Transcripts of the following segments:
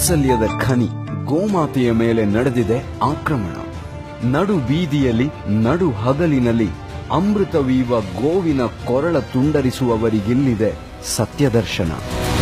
ವಾತ್ಸಲ್ಯದ ಖನಿ ಗೋಮಾತೆಯ ಮೇಲೆ ನಡೆದಿದೆ ಆಕ್ರಮಣ ನಡು ಬೀದಿಯಲ್ಲಿ ನಡು ಹಗಲಿನಲ್ಲಿ ಅಮೃತವೀವ ಗೋವಿನ ಕೊರಳ ತುಂಡರಿಸುವವರಿಗಿಲ್ಲಿದೆ ಸತ್ಯದರ್ಶನ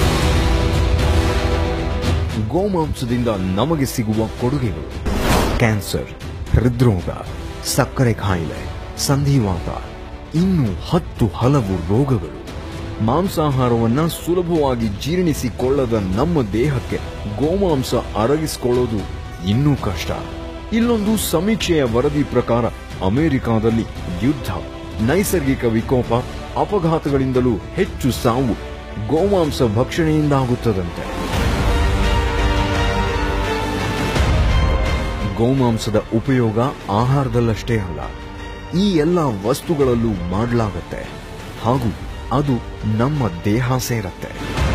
ಗೋಮಾಂಸದಿಂದ ನಮಗೆ ಸಿಗುವ ಕೊಡುಗೆಗಳು ಕ್ಯಾನ್ಸರ್ ಹೃದ್ರೋಗ ಸಕ್ಕರೆ ಕಾಯಿಲೆ ಸಂಧಿವಾತ ಇನ್ನು ಹತ್ತು ಹಲವು ರೋಗಗಳು ಮಾಂಸಾಹಾರವನ್ನ ಸುಲಭವಾಗಿ ಜೀರ್ಣಿಸಿಕೊಳ್ಳದ ನಮ್ಮ ದೇಹಕ್ಕೆ ಗೋಮಾಂಸ ಅರಗಿಸಿಕೊಳ್ಳೋದು ಇನ್ನೂ ಕಷ್ಟ ಇಲ್ಲೊಂದು ಸಮೀಕ್ಷೆಯ ವರದಿ ಪ್ರಕಾರ ಅಮೆರಿಕಾದಲ್ಲಿ ಯುದ್ಧ ನೈಸರ್ಗಿಕ ವಿಕೋಪ ಅಪಘಾತಗಳಿಂದಲೂ ಹೆಚ್ಚು ಸಾವು ಗೋಮಾಂಸ ಭಕ್ಷಣೆಯಿಂದಾಗುತ್ತದಂತೆ ಗೋಮಾಂಸದ ಉಪಯೋಗ ಆಹಾರದಲ್ಲಷ್ಟೇ ಅಲ್ಲ ಈ ಎಲ್ಲ ವಸ್ತುಗಳಲ್ಲೂ ಮಾಡಲಾಗತ್ತೆ ಹಾಗೂ ಅದು ನಮ್ಮ ದೇಹ ಸೇರತ್ತೆ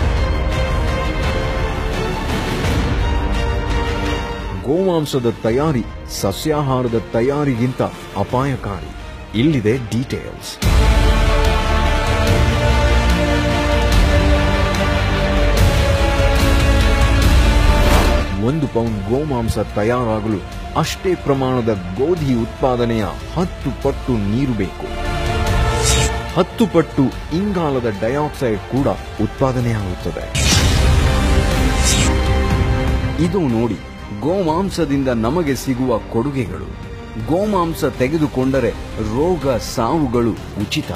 ಗೋಮಾಂಸದ ತಯಾರಿ ಸಸ್ಯಾಹಾರದ ತಯಾರಿಗಿಂತ ಅಪಾಯಕಾರಿ ಇಲ್ಲಿದೆ ಡೀಟೇಲ್ಸ್ ಒಂದು ಪೌಂಡ್ ಗೋಮಾಂಸ ತಯಾರಾಗಲು ಅಷ್ಟೇ ಪ್ರಮಾಣದ ಗೋಧಿ ಉತ್ಪಾದನೆಯ ಹತ್ತು ಪಟ್ಟು ನೀರು ಬೇಕು ಹತ್ತು ಪಟ್ಟು ಇಂಗಾಲದ ಡೈಆಕ್ಸೈಡ್ ಕೂಡ ಉತ್ಪಾದನೆಯಾಗುತ್ತದೆ ಇದು ನೋಡಿ ಗೋಮಾಂಸದಿಂದ ನಮಗೆ ಸಿಗುವ ಕೊಡುಗೆಗಳು ಗೋಮಾಂಸ ತೆಗೆದುಕೊಂಡರೆ ರೋಗ ಸಾವುಗಳು ಉಚಿತ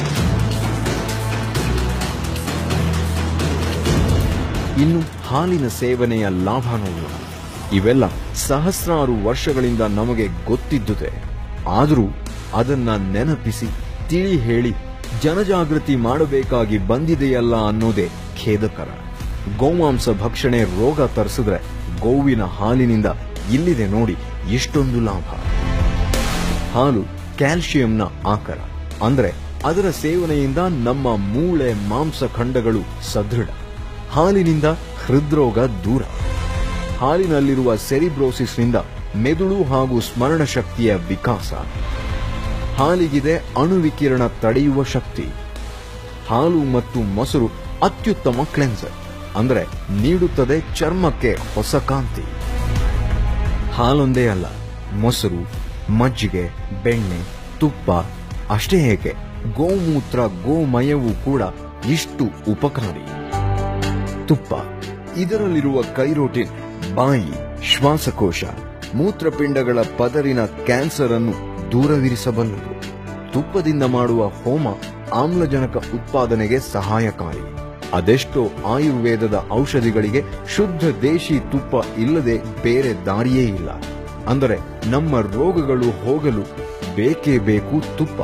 ಇನ್ನು ಹಾಲಿನ ಸೇವನೆಯ ಲಾಭ ನೋಡೋಣ ಇವೆಲ್ಲ ಸಹಸ್ರಾರು ವರ್ಷಗಳಿಂದ ನಮಗೆ ಗೊತ್ತಿದ್ದುದೇ ಆದರೂ ಅದನ್ನ ನೆನಪಿಸಿ ತಿಳಿ ಹೇಳಿ ಜನಜಾಗೃತಿ ಮಾಡಬೇಕಾಗಿ ಬಂದಿದೆಯಲ್ಲ ಅನ್ನೋದೇ ಖೇದಕರ ಗೋಮಾಂಸ ಭಕ್ಷಣೆ ರೋಗ ತರಿಸಿದ್ರೆ ಗೋವಿನ ಹಾಲಿನಿಂದ ಇಲ್ಲಿದೆ ನೋಡಿ ಎಷ್ಟೊಂದು ಲಾಭ ಹಾಲು ಕ್ಯಾಲ್ಸಿಯಂನ ಆಕರ ಅಂದ್ರೆ ಅದರ ಸೇವನೆಯಿಂದ ನಮ್ಮ ಮೂಳೆ ಮಾಂಸಖಂಡಗಳು ಸದೃಢ ಹಾಲಿನಿಂದ ಹೃದ್ರೋಗ ದೂರ ಹಾಲಿನಲ್ಲಿರುವ ಸೆರಿಬ್ರೋಸಿಸ್ನಿಂದ ಮೆದುಳು ಹಾಗೂ ಸ್ಮರಣ ಶಕ್ತಿಯ ವಿಕಾಸ ಹಾಲಿಗಿದೆ ಅಣುವಿಕಿರಣ ತಡೆಯುವ ಶಕ್ತಿ ಹಾಲು ಮತ್ತು ಮೊಸರು ಅತ್ಯುತ್ತಮ ಕ್ಲೆನ್ಸರ್ ಅಂದ್ರೆ ನೀಡುತ್ತದೆ ಚರ್ಮಕ್ಕೆ ಹೊಸ ಕಾಂತಿ ಹಾಲೊಂದೇ ಅಲ್ಲ ಮೊಸರು ಮಜ್ಜಿಗೆ ಬೆಣ್ಣೆ ತುಪ್ಪ ಅಷ್ಟೇ ಏಕೆ ಗೋಮೂತ್ರ ಗೋಮಯವು ಕೂಡ ಇಷ್ಟು ಉಪಕಾರಿ ತುಪ್ಪ ಇದರಲ್ಲಿರುವ ಕೈರೋಟಿನ್ ಬಾಯಿ ಶ್ವಾಸಕೋಶ ಮೂತ್ರಪಿಂಡಗಳ ಪದರಿನ ಕ್ಯಾನ್ಸರ್ ಅನ್ನು ದೂರವಿರಿಸಬಲ್ಲದು ತುಪ್ಪದಿಂದ ಮಾಡುವ ಹೋಮ ಆಮ್ಲಜನಕ ಉತ್ಪಾದನೆಗೆ ಸಹಾಯಕಾರಿ ಅದೆಷ್ಟೋ ಆಯುರ್ವೇದದ ಔಷಧಿಗಳಿಗೆ ಶುದ್ಧ ದೇಶಿ ತುಪ್ಪ ಇಲ್ಲದೆ ಬೇರೆ ದಾರಿಯೇ ಇಲ್ಲ ಅಂದರೆ ನಮ್ಮ ರೋಗಗಳು ಹೋಗಲು ಬೇಕೇ ಬೇಕು ತುಪ್ಪ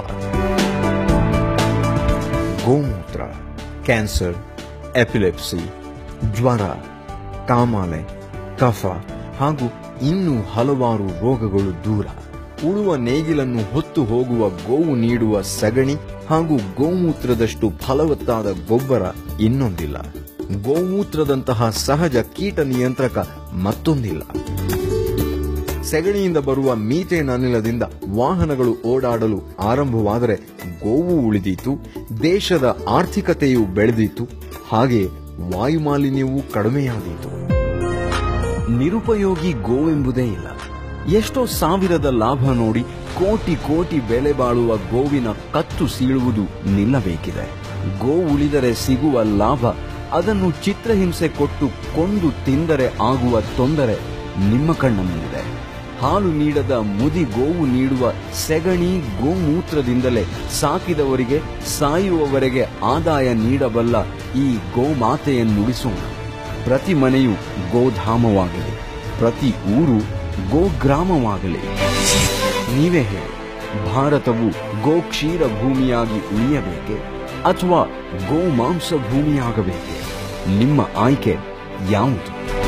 ಗೋಮೂತ್ರ ಕ್ಯಾನ್ಸರ್ ಎಪಿಲೆಪ್ಸಿ ಜ್ವರ ಕಾಮಾಲೆ ಕಫ ಹಾಗೂ ಇನ್ನೂ ಹಲವಾರು ರೋಗಗಳು ದೂರ ಉಳುವ ನೇಗಿಲನ್ನು ಹೊತ್ತು ಹೋಗುವ ಗೋವು ನೀಡುವ ಸಗಣಿ ಹಾಗೂ ಗೋಮೂತ್ರದಷ್ಟು ಫಲವತ್ತಾದ ಗೊಬ್ಬರ ಇನ್ನೊಂದಿಲ್ಲ ಗೋಮೂತ್ರದಂತಹ ಸಹಜ ಕೀಟ ನಿಯಂತ್ರಕ ಮತ್ತೊಂದಿಲ್ಲ ಸೆಗಣಿಯಿಂದ ಬರುವ ಮೀಥೇನ್ ಅನಿಲದಿಂದ ವಾಹನಗಳು ಓಡಾಡಲು ಆರಂಭವಾದರೆ ಗೋವು ಉಳಿದೀತು ದೇಶದ ಆರ್ಥಿಕತೆಯು ಬೆಳೆದೀತು ಹಾಗೆ ವಾಯುಮಾಲಿನ್ಯವೂ ಕಡಿಮೆಯಾದೀತು ನಿರುಪಯೋಗಿ ಗೋವೆಂಬುದೇ ಇಲ್ಲ ಎಷ್ಟೋ ಸಾವಿರದ ಲಾಭ ನೋಡಿ ಕೋಟಿ ಕೋಟಿ ಬೆಲೆ ಬಾಳುವ ಗೋವಿನ ಕತ್ತು ಸೀಳುವುದು ನಿಲ್ಲಬೇಕಿದೆ ಗೋ ಉಳಿದರೆ ಸಿಗುವ ಲಾಭ ಅದನ್ನು ಚಿತ್ರಹಿಂಸೆ ಕೊಟ್ಟು ಕೊಂದು ತಿಂದರೆ ಆಗುವ ತೊಂದರೆ ನಿಮ್ಮ ಕಣ್ಣ ಮುಂದಿದೆ ಹಾಲು ನೀಡದ ಮುದಿ ಗೋವು ನೀಡುವ ಸೆಗಣಿ ಗೋಮೂತ್ರದಿಂದಲೇ ಸಾಕಿದವರಿಗೆ ಸಾಯುವವರೆಗೆ ಆದಾಯ ನೀಡಬಲ್ಲ ಈ ಗೋಮಾತೆಯನ್ನುಳಿಸೋಣ ಪ್ರತಿ ಮನೆಯು ಗೋಧಾಮವಾಗಲಿ ಪ್ರತಿ ಊರು ಗೋಗ್ರಾಮವಾಗಲಿ ನೀವೇ ಹೇಳಿ ಭಾರತವು ಗೋಕ್ಷೀರ ಭೂಮಿಯಾಗಿ ಉಳಿಯಬೇಕೆ ಅಥವಾ ಗೋಮಾಂಸ ಭೂಮಿಯಾಗಬೇಕೆ ನಿಮ್ಮ ಆಯ್ಕೆ ಯಾವುದು